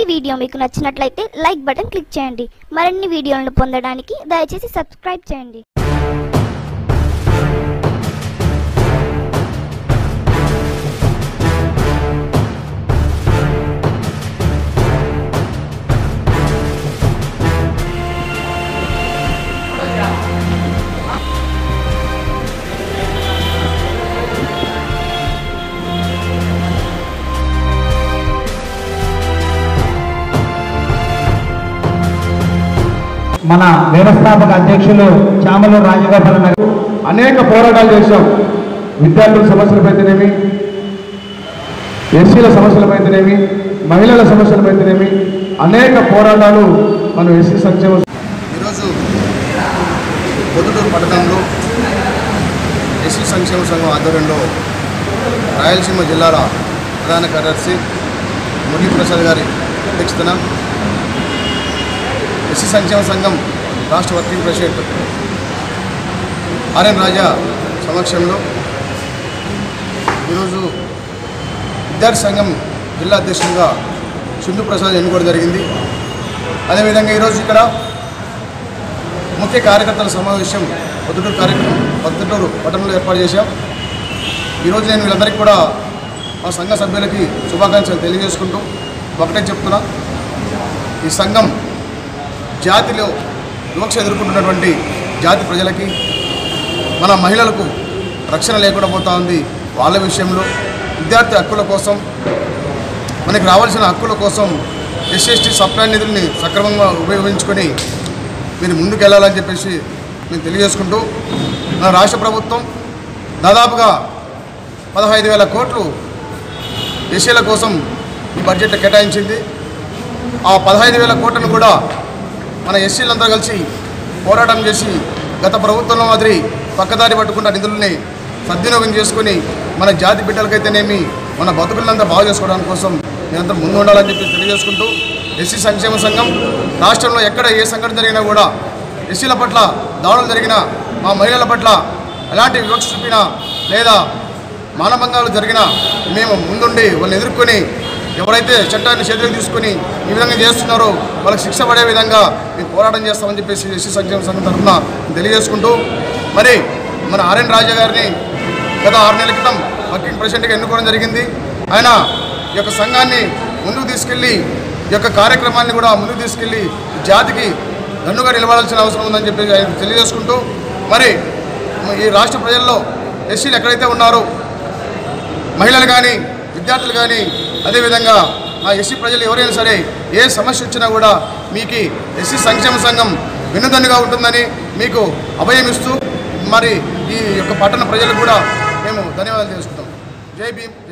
ఈ వీడియో మీకు నచ్చినట్లయితే లైక్ బటన్ క్లిక్ చేయండి మరిన్ని వీడియోలను పొందడానికి దయచేసి సబ్స్క్రైబ్ చేయండి మన వ్యవస్థాపక అధ్యక్షులు చామల రాజగోపాల్ గారు అనేక పోరాటాలు చేశాం విద్యార్థుల సమస్యలపైతేనేమి ఎస్సీల సమస్యలపైతేనేమి మహిళల సమస్యలపైతేనేమి అనేక పోరాటాలు మనం ఎస్సీ సంక్షేమ ఈరోజు పొద్దుటూరు పట్టణంలో ఎస్సీ సంక్షేమ సంఘం ఆధ్వర్యంలో రాయలసీమ జిల్లాల ప్రధాన కార్యదర్శి మురళీ ప్రసాద్ గారి అధ్యక్షతన ఎస్సీ సంక్షేమ సంఘం రాష్ట్ర వర్కింగ్ ప్రెసిడెంట్ ఆర్ఎన్ రాజా సమక్షంలో ఈరోజు విద్యార్థి సంఘం జిల్లా అధ్యక్షుడిగా సింధు ప్రసాద్ ఎన్నుకోవడం జరిగింది అదేవిధంగా ఈరోజు ఇక్కడ ముఖ్య కార్యకర్తల సమావేశం పొద్దుటూరు కార్యక్రమం పొద్దుటూరు పట్టణంలో ఏర్పాటు చేశాం ఈరోజు నేను వీళ్ళందరికీ కూడా మా సంఘ సభ్యులకి శుభాకాంక్షలు తెలియజేసుకుంటూ ఒకటే చెప్తున్నా ఈ సంఘం జాతిలో వివక్ష ఎదుర్కొంటున్నటువంటి జాతి ప్రజలకి మన మహిళలకు రక్షణ లేకుండా పోతా ఉంది వాళ్ళ విషయంలో విద్యార్థి హక్కుల కోసం మనకి రావాల్సిన హక్కుల కోసం ఎస్సీ ఎస్టీ సప్లై నిధుల్ని సక్రమంగా ఉపయోగించుకొని మీరు ముందుకు వెళ్ళాలని చెప్పేసి నేను తెలియజేసుకుంటూ మన రాష్ట్ర ప్రభుత్వం దాదాపుగా పదహైదు వేల కోట్లు ఎస్సీల కోసం ఈ బడ్జెట్ కేటాయించింది ఆ పదహైదు వేల కోట్లను కూడా మన ఎస్సీలందరూ కలిసి పోరాటం చేసి గత ప్రభుత్వంలో మాదిరి పక్కదారి పట్టుకున్న నిధుల్ని సద్వినియోగం చేసుకొని మన జాతి బిడ్డలకైతేనేమి మన బతుకులంతా బాగు చేసుకోవడానికి కోసం మేమంతా ముందు ఉండాలని చెప్పి తెలియజేసుకుంటూ ఎస్సీ సంక్షేమ సంఘం రాష్ట్రంలో ఎక్కడ ఏ సంఘటన జరిగినా కూడా ఎస్సీల పట్ల దాడులు జరిగినా మా మహిళల పట్ల ఎలాంటి వివక్ష చూపినా లేదా మానభంగాలు జరిగినా మేము ముందుండి వాళ్ళని ఎదుర్కొని ఎవరైతే చట్టాన్ని చేతులకు తీసుకొని ఈ విధంగా చేస్తున్నారో వాళ్ళకి శిక్ష పడే విధంగా మేము పోరాటం చేస్తామని చెప్పేసి ఎస్సీ సంక్షేమ సంఘం తరఫున తెలియజేసుకుంటూ మరి మన ఆర్ఎన్ రాజా గారిని గత ఆరు నెలల క్రితం వర్కింగ్ ప్రెసిడెంట్గా ఎన్నుకోవడం జరిగింది ఆయన ఈ యొక్క సంఘాన్ని ముందుకు తీసుకెళ్ళి ఈ యొక్క కార్యక్రమాన్ని కూడా ముందుకు తీసుకెళ్ళి జాతికి దన్నుగా నిలబడాల్సిన అవసరం ఉందని చెప్పి ఆయన తెలియజేసుకుంటూ మరి ఈ రాష్ట్ర ప్రజల్లో ఎస్సీలు ఎక్కడైతే ఉన్నారో మహిళలు కానీ విద్యార్థులు కానీ అదేవిధంగా ఆ ఎస్సీ ప్రజలు ఎవరైనా సరే ఏ సమస్య వచ్చినా కూడా మీకు ఎస్సీ సంక్షేమ సంఘం వెన్నుదన్నుగా ఉంటుందని మీకు అభయం ఇస్తూ మరి ఈ యొక్క పట్టణ ప్రజలకు కూడా మేము ధన్యవాదాలు చేసుకుంటాం జై భీమ్